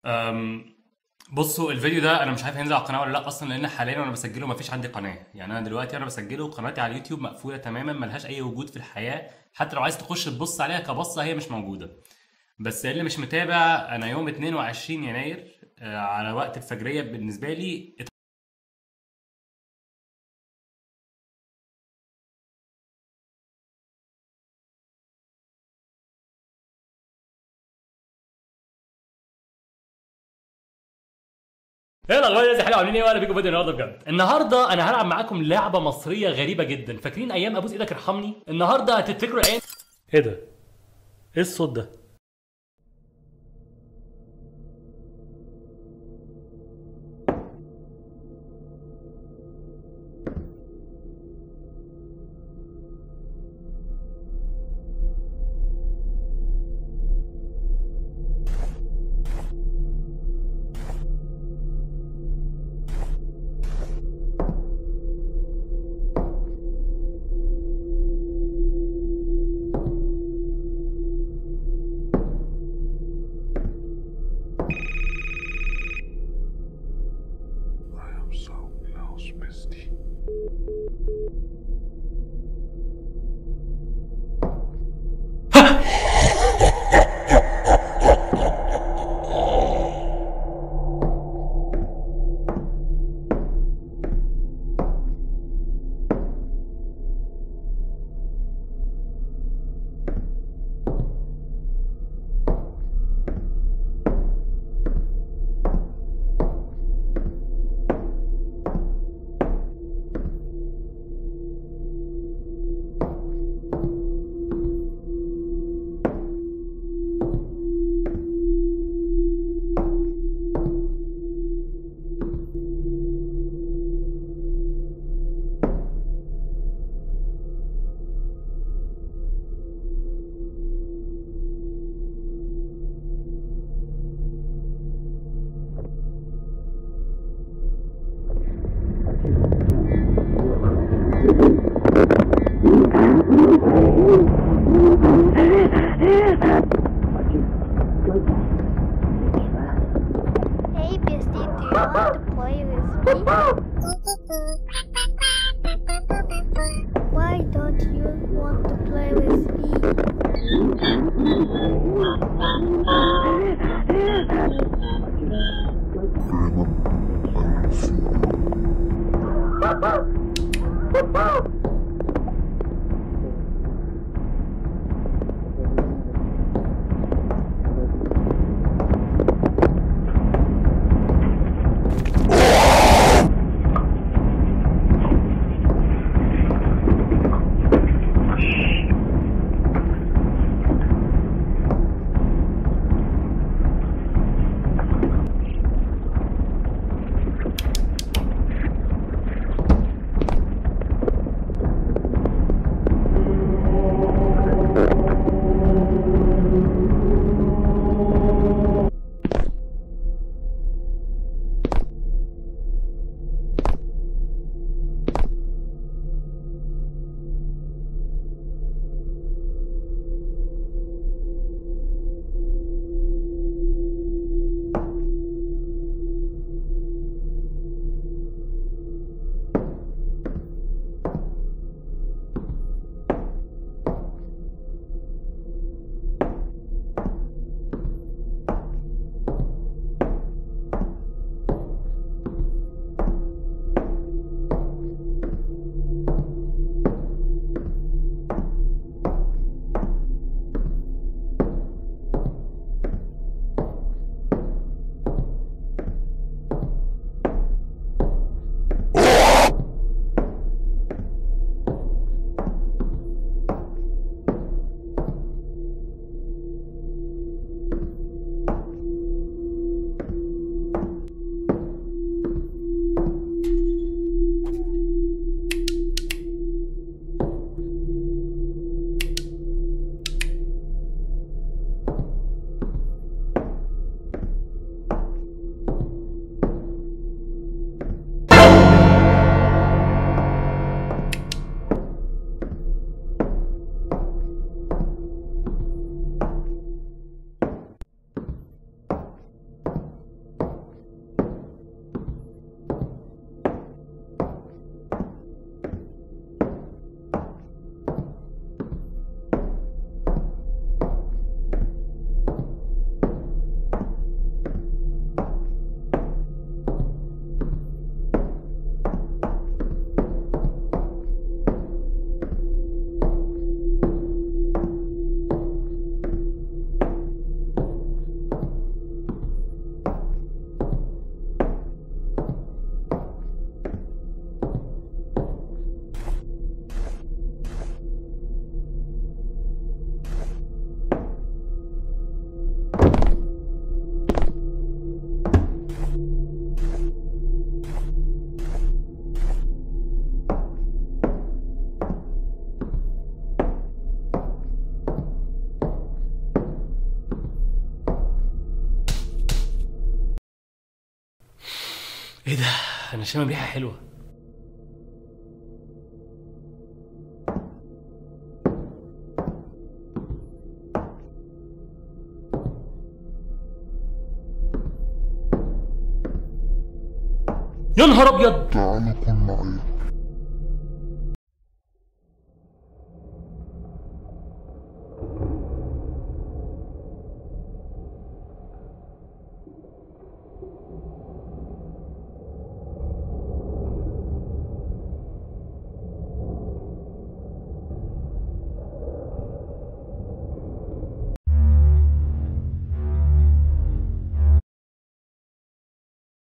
أم، بصوا الفيديو ده انا مش عارف هينزل على القناه ولا لا اصلا لان حاليا وانا بسجله مفيش عندي قناه يعني انا دلوقتي انا بسجله قناتي على اليوتيوب مقفوله تماما ملهاش اي وجود في الحياه حتى لو عايز تخش تبص عليها كبصه هي مش موجوده بس اللي مش متابع انا يوم 22 يناير آه، على وقت الفجريه بالنسبه لي ايه الاخبار يا حلوه عاملين ايه وانا بيكم فيديو النهارده بجد النهارده انا هلعب معاكم لعبه مصريه غريبه جدا فاكرين ايام ابوس ايدك ارحمني النهارده هتفتكروا العين ايه ده ايه الصوت ده I am so lost, Misty. Hey, Bestie, do you want to play with me? Why don't you want to play with me? I will see you. ايه ده انا شامم ريحه حلوه يا نهار ابيض تعال كن معي